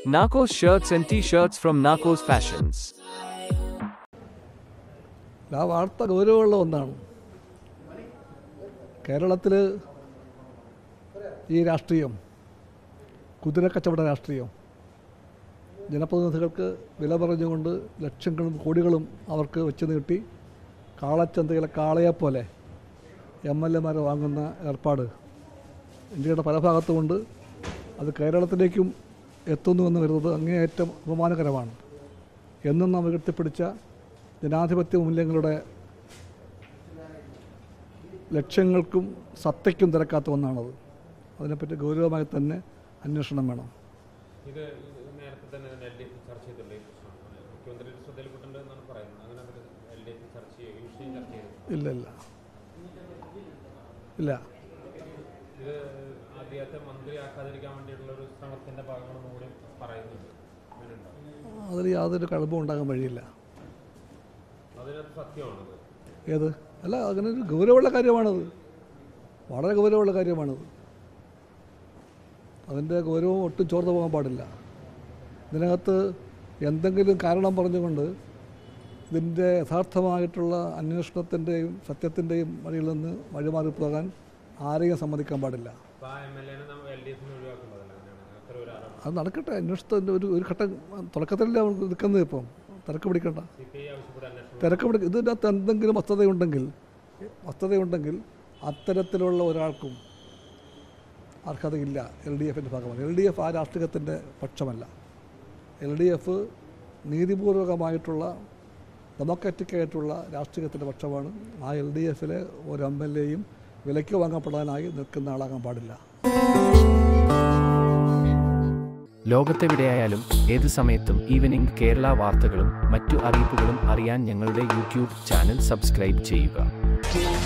Narcos shirts and t-shirts from Narcos Fashions. ആ വാർത്ത ഗൗരവമുള്ള ഒന്നാണ് കേരളത്തിൽ ഈ രാഷ്ട്രീയം കുതിരക്കച്ചവട രാഷ്ട്രീയം ജനപ്രതിനിധികൾക്ക് വില പറഞ്ഞുകൊണ്ട് ലക്ഷങ്ങളും കോടികളും അവർക്ക് വെച്ച് നീട്ടി കാളച്ചന്തയിലെ കാളയെപ്പോലെ എം എൽ എമാരെ വാങ്ങുന്ന ഏർപ്പാട് ഇന്ത്യയുടെ പല ഭാഗത്തുമുണ്ട് അത് കേരളത്തിലേക്കും എത്തുന്നു എന്ന് വരുന്നത് അങ്ങേയറ്റം അപമാനകരമാണ് എന്നും നാം ഉയർത്തിപ്പിടിച്ച ജനാധിപത്യ മൂല്യങ്ങളുടെ ലക്ഷ്യങ്ങൾക്കും സത്തയ്ക്കും തിരക്കാത്ത ഒന്നാണത് അതിനെപ്പറ്റി ഗൗരവമായി തന്നെ അന്വേഷണം വേണം ഇത് നേരത്തെ തന്നെ എൽ ഡി എഫ് ചർച്ച ചെയ്തിട്ടുള്ള ഈ പ്രശ്നം മുഖ്യമന്ത്രിയുടെ ശ്രദ്ധയിൽപ്പെട്ടുണ്ട് എന്നാണ് പറയുന്നത് അങ്ങനെ എൽ ഡി എഫ് ചർച്ച ചെയ്യുക ഈ വിഷയം ചർച്ച ചെയ്തു ഇല്ല ഇല്ല ഇല്ല ഇത് അദ്ദേഹത്തെ മന്ത്രിയാക്കാതിരിക്കാൻ വേണ്ടിയിട്ടുള്ള ഒരു ശ്രമത്തിന്റെ ഭാഗമാണെന്ന് കൂടി പറയുന്നുണ്ട് അങ്ങനെയുണ്ടോ അതിൽ യാതൊരു കഴമ്പും ഉണ്ടാകാൻ വഴിയില്ല അതിനകത്ത് സത്യമാണത് ഏത് അല്ല അങ്ങനെ ഒരു ഗൗരവമുള്ള കാര്യമാണത് വളരെ ഗൗരവമുള്ള കാര്യമാണത് അതിൻ്റെ ഗൗരവം ഒട്ടും ചോർന്നു പോകാൻ പാടില്ല ഇതിനകത്ത് എന്തെങ്കിലും കാരണം പറഞ്ഞുകൊണ്ട് ഇതിൻ്റെ യഥാർത്ഥമായിട്ടുള്ള അന്വേഷണത്തിൻ്റെയും സത്യത്തിൻ്റെയും വഴിയിൽ നിന്ന് വഴിമാറി പോകാൻ ആരെയും സമ്മതിക്കാൻ പാടില്ല അപ്പോൾ ആ എം എൽ എനെ നമ്മൾ എൽ ഡി എഫിന് ഒഴിവാക്കേണ്ടതല്ല അങ്ങനെയാണ് അത്ര ഒരു ആരോപണം അത് നടക്കട്ടെ അന്വേഷണത്തിൻ്റെ ഒരു ഒരു ഘട്ടം തുടക്കത്തിലല്ലേ അവർക്ക് നിൽക്കുന്നത് ഇപ്പം തിരക്ക് പിടിക്കണ്ട സി പി ഐ ആവശ്യപ്പെട്ട അന്വേഷണം തിരക്ക് പിടി ഇതിനകത്ത് എന്തെങ്കിലും വസ്തുതയുണ്ടെങ്കിൽ വസ്തുതയുണ്ടെങ്കിൽ അത്തരത്തിലുള്ള ഒരാൾക്കും അർഹതയില്ല എൽ ഡി എഫിൻ്റെ ഭാഗമാണ് എൽ ഡി എഫ് ആ രാഷ്ട്രീയത്തിൻ്റെ പക്ഷമല്ല എൽ ഡി എഫ് നീതിപൂർവകമായിട്ടുള്ള ഡെമോക്രാറ്റിക് ആയിട്ടുള്ള രാഷ്ട്രീയത്തിൻ്റെ പക്ഷമാണ് ആ എൽ ഡി എഫിലെ ഒരു എം എൽ എയും വിലയ്ക്ക് വാങ്ങപ്പെടാനായി നിൽക്കുന്ന ആളാകാൻ പാടില്ല ലോകത്തെവിടെയായാലും ഏത് സമയത്തും ഈവനിംഗ് കേരള വാർത്തകളും മറ്റു അറിയിപ്പുകളും അറിയാൻ ഞങ്ങളുടെ യൂട്യൂബ് ചാനൽ സബ്സ്ക്രൈബ് ചെയ്യുക